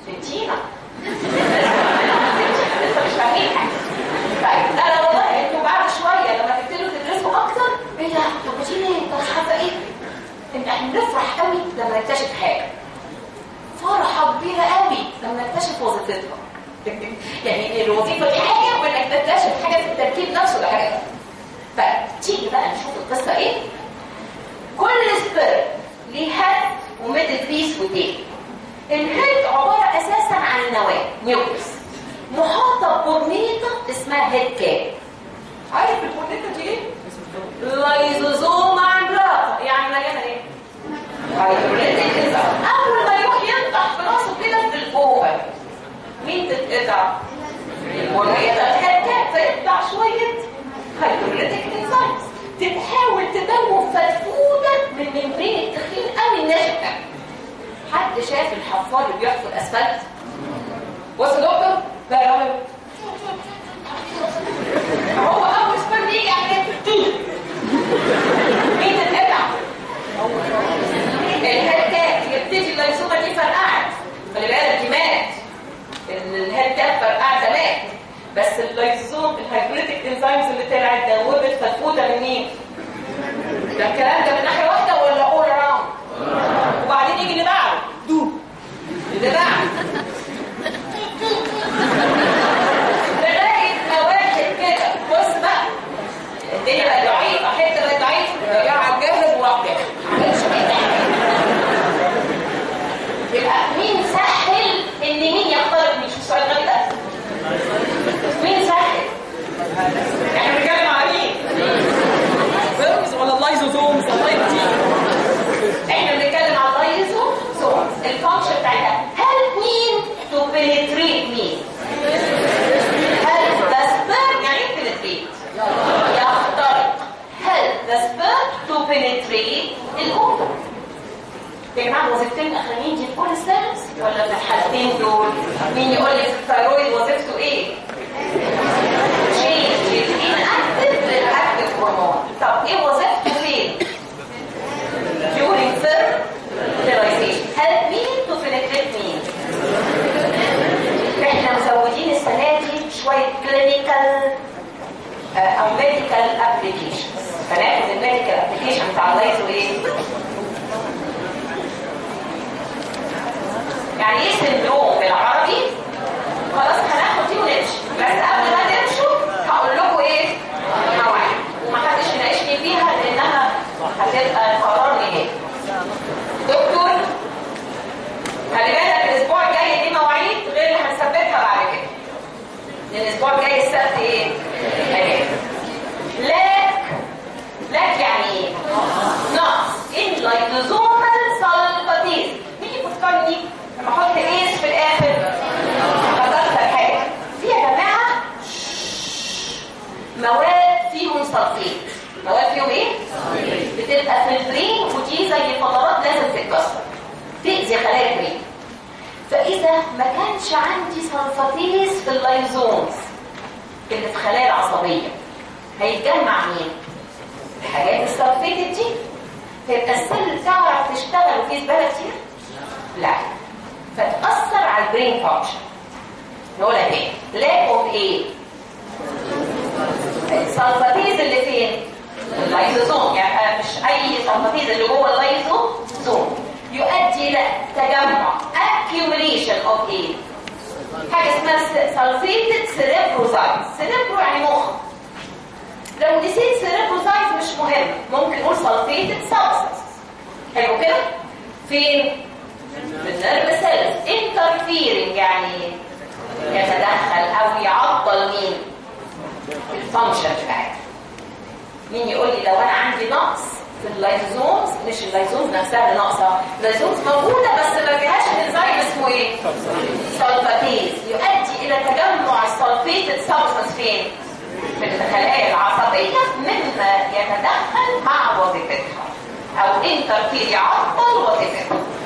فهمتينا لسه مش فاهمين حاجه طيب لا لا والله انتوا بعد شويه لما تبتدوا تدرسوا اكتر ايه ده طب ودي ليه طب عارفه ايه ان احنا بنفرح قوي لما نكتشف حاجه فرحه كبيره قوي لما نكتشف وظيفتها يعني الوظيفه دي حاجه وانك تكتشف حاجه في التركيب نفسه ده حاجه طيب تيجي بقى نشوف القصه ايه كل سبير ليه هيد وميدل بيس وتيل الهيد عباره اساسا عن نواه نيوكليس محاطه ببورنيطه اسمها هيد كاب عارف البورنيطه دي ايه؟ لايزوزوم عملاقه يعني مليانه ايه؟ هيدروليتيك انزيم اول ما يروح ينطح في راسه كده في الاوفر مين تتقطع؟ البورنيطه الهيد كاب فيطلع شويه هيدروليتيك انزيمز تتحاول تدوب فتفوته من ممبرين التخين قوي الناشف ده حد شاف الحفار اللي بيحفر اسفلت بص يا دكتور لا يا راجل هو اول سبير بيجي يعمل مين تتقطع الهيد كاب يبتدي اللايزومه دي فرقعت خلي بالك دي مات الهيد كاب فرقعت ده مات بس اللايزوم الهيدروليتيك انزيمز اللي طلعت دوبت فتفوته من مين؟ ده الكلام ده من ناحيه واحده ولا اول اراوند؟ وبعدين يجي اللي بعده دوب اللي بعده لغايه ما واحد كده بص بقى الدنيا بقت ضعيفه حته بقت ضعيفه رجع جاهز وراح جاهز ما عملش كده يبقى مين سهل ان مين يخترق مين شوف السؤال الغبي ده مين سهل؟ احنا بنتكلم على مين؟ فيرمز ولا اللايزوزومز الله يهديك احنا بنتكلم على اللايزوسومز الفانكشن بتاعتها هل مين تو بنتريت مين؟ هل ذا سبيرم يعني ايه بنتريت؟ يخترق هل ذا سبيرم تو بنتريت الاوفر؟ يا جماعه الوظيفتين الاخرانيين دي في كل السيلز ولا في الحالتين دول؟ مين يقول لي في الثايرويد وظيفته ايه؟ change inactive للاكتف هرمون طب ايه وظيفته فين؟ during fertilization هل مين to penetrate مين؟ احنا مزودين السنه دي شويه كلينيكال او ميديكال ابلكيشنز فناخد الميديكال ابلكيشن بتاع اللايزو ايه؟ يعني ايه سندروم بالعربي؟ خلاص هناخد دي ونمشي بس قبل ما تمشوا هقول لكم ايه؟ مواعيد ومحدش يناقشني فيها لانها هتبقى قرار نهائي دكتور خلي بالك الاسبوع الجاي دي مواعيد غير اللي هنثبتها بعد كده لان الاسبوع الجاي السبت ايه؟ اجازه لاك لاك يعني ايه؟ نقص ان لايكوزومال سلفاتيز مين يفكرني لما احط ايس في الاخر فكرت حاجه في يا جماعه مواد فيهم سلفيت مواد فيهم ايه؟ بتبقى في البرين ودي زي فقرات لازم تتكسر تأذي خلايا البرين فإذا ما كانش عندي سلفاتيز في اللايزومز اللي في خلايا العصبية هيتجمع مين؟ الحاجات السلفيتد دي فيبقى السيل تعرف تشتغل وفي زبالة كتير؟ لا فتأثر على البرين فانكشن نقولها تاني لاك اوف ايه؟ السلفاتيز اللي فين؟ اللايزوزوم يعني مش اي سلفاتيز اللي جوه اللايزوزوم يؤدي الى تجمع accumulation of ايه؟ حاجه اسمها سلفيتد سيريبروزايت سيريبرو يعني مخ لو نسيت سيريبروزايت مش مهم ممكن نقول سلفيتد سبستنس حلو كده؟ فين؟ في النيرف سيلز انترفيرنج يعني يتدخل او يعطل مين؟ الفانكشن بتاعتها مين يقول لي لو انا عندي نقص في اللايزومز مش اللايزومز نفسها اللي ناقصه اللايزومز موجوده بس ما فيهاش انزيم اسمه ايه سلفاتيز يؤدي الى تجمع السلفيتد سبستانس فين في الخلايا العصبيه مما يتدخل مع وظيفتها او انترفير يعطل وظيفتها